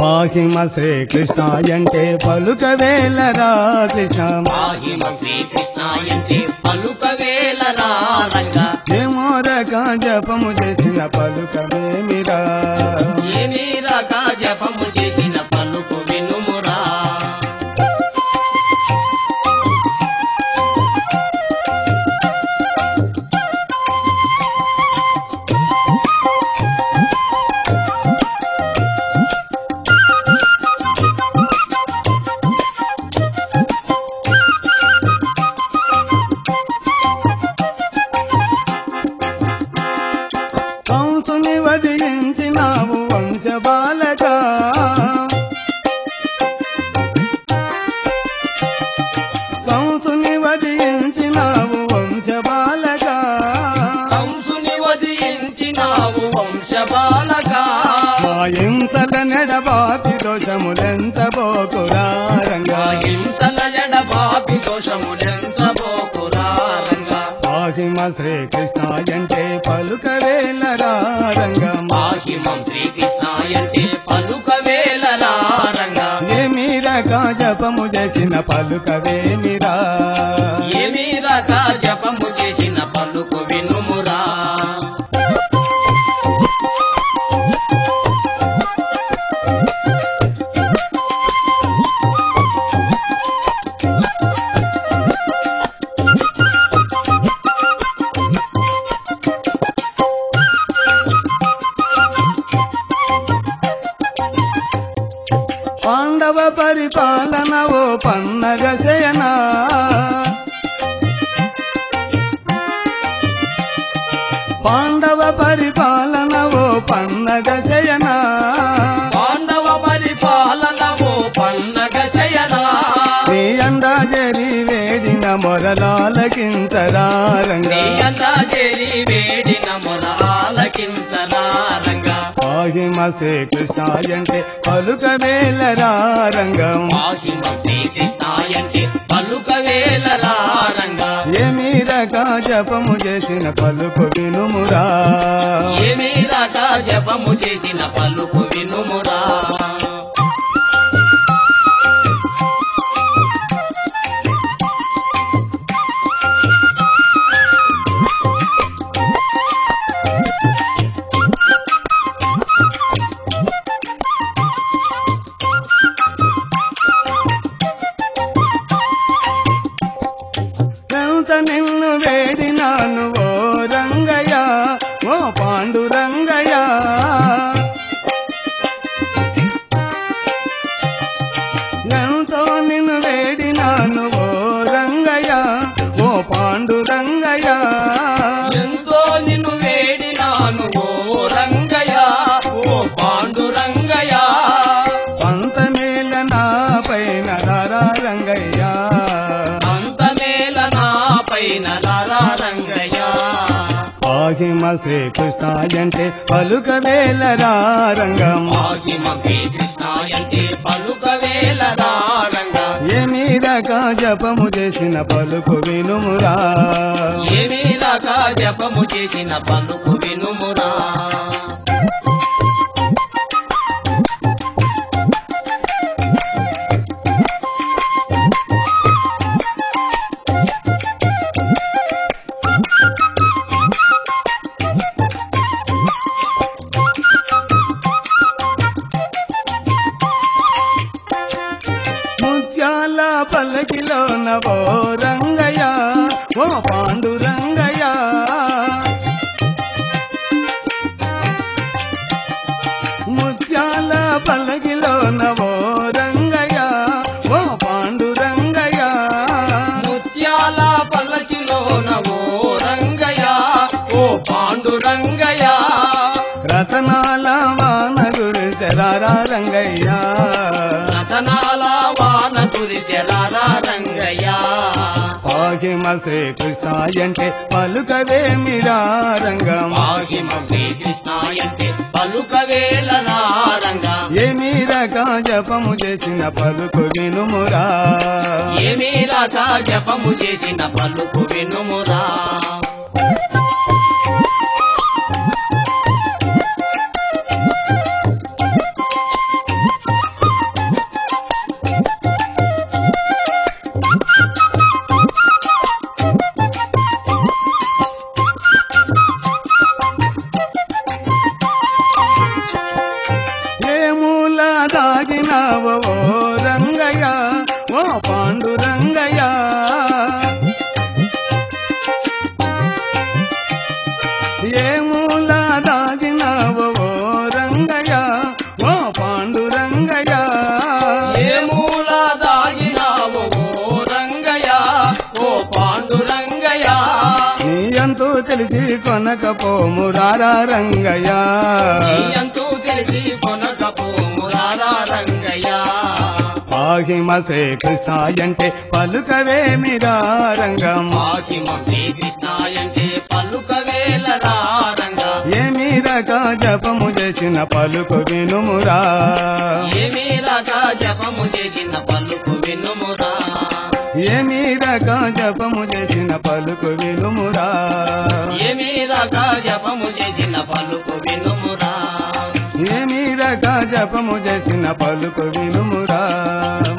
పాహిమ శ్రీకృష్ణ అంటే పలుకవేలరా కృష్ణ మాహిమ శ్రీకృష్ణాయంటే పలుకవేలరా రంగా ఏమోరక జపము చేసిన పలుకవేమిరా ఏమీ రక జపము చేసిన పలుకు వినుమురా కంసుని వదిలించినావు వంశ బాలక కంసుని వదిలించినావు వంశ బాలక కంసుని వదిలించినావు వంశబాలగా మా ఇంతల నెడబాపి దోషములెంత పోకురా రంగా హింసల ఎడబాపి దోషములెంత పోకురా రంగా పాహిమ శ్రీకృష్ణ అంటే పలుకవేలరా రంగం మాహిమం శ్రీకృష్ణాయంటే పలుకవేలరా రంగా ఏమి రక జపము చేసిన పలుకవేమిరా ఏమీ రక జపము చేసిన పలుకు వినుమురా పాండవ పరిపాలన ఓ పన్నగ శయన పాండవ పరిపాలన ఓ పన్నగ శయన పాండవ పరిపాలన ఓ పన్నగ శయనా నీ అందా జరి వేడిన మొరలాలకింతరా రంగా చేరి వేడిన మొర ఆలకించరా రంగా పాహిమ శ్రీకృష్ణ అంటే పలుకవేలరా రంగం మాహిమ శ్రీకృష్ణాయంటే పలుకవేలరా రంగా ఏమి రక జపము చేసిన పలుకు వినుమురా ఏమీ రాక జపము చేసిన పలుకు వినుమురా ఎంత నిన్ను వేడినాను ఓ రంగయ్య ఓ పాండురంగయ్య ఎంతో నిన్ను వేడినాను ఓ రంగయ్య ఓ పాండురంగయ్య ఎంతో నిన్ను వేడినాను ఓ రంగయ్య ఓ పాండురంగయ్య పంతమేల నా పైన రారా రంగయ్య అంతమేల నా పైన లారా రంగయ్య పాహిమ శ్రీకృష్ణ అంటే పలుకవేలరా రంగం మాహిమ శ్రీకృష్ణాయంటే పలుకవేలరా రంగా ఏమి రక జపము చేసిన పలుకు వినుమురా ఏమీ రాక జపము చేసిన పలుకు వినుమురా ముత్యాల పల్లకిలో నవో రంగయ్య ఓ పాండురంగయ్య ముత్యాల పల్లకిలో నవో రంగయ్య ఓ పాండురంగయ్య ముత్యాల పల్లకిలోన ఓ రంగయ్య ఓ పాండురంగయ్య రతనాల వాన గురుచరారా రంగయ్య రతనాల వాన కురిచెరారా రంగయ్య పాహిమ శ్రీకృష్ణ అంటే పలుకవేమిరా రంగం మాహిమ శ్రీకృష్ణాయంటే పలుకవేలరా రంగా ఏమి రక జపము చేసిన పలుకు వినుమురా ఏమీ రాక జపము చేసిన పలుకు వినుమురా కొనకపోము రారా రంగయ్య నీయంతూ తెలిసి కొనకపోము రారా రంగయ్య పాహిమ శ్రీ కృష్ణ అంటే పలుకవేమిరా రంగం మాహిమ శ్రీకృష్ణాయంటే పలుకవేల రంగా ఏమి రక జపము చేసిన పలుకు వినుమురా ఏమీ రాగా జపము చేసిన పలుకు వినుమురా ఏమి రక జపము చేసిన పలుకు వినుమురా ఏమీ రాగా జపము చేసిన పలుకు వినుమురా ఏమి రక జపము చేసిన పలుకు వినుమురా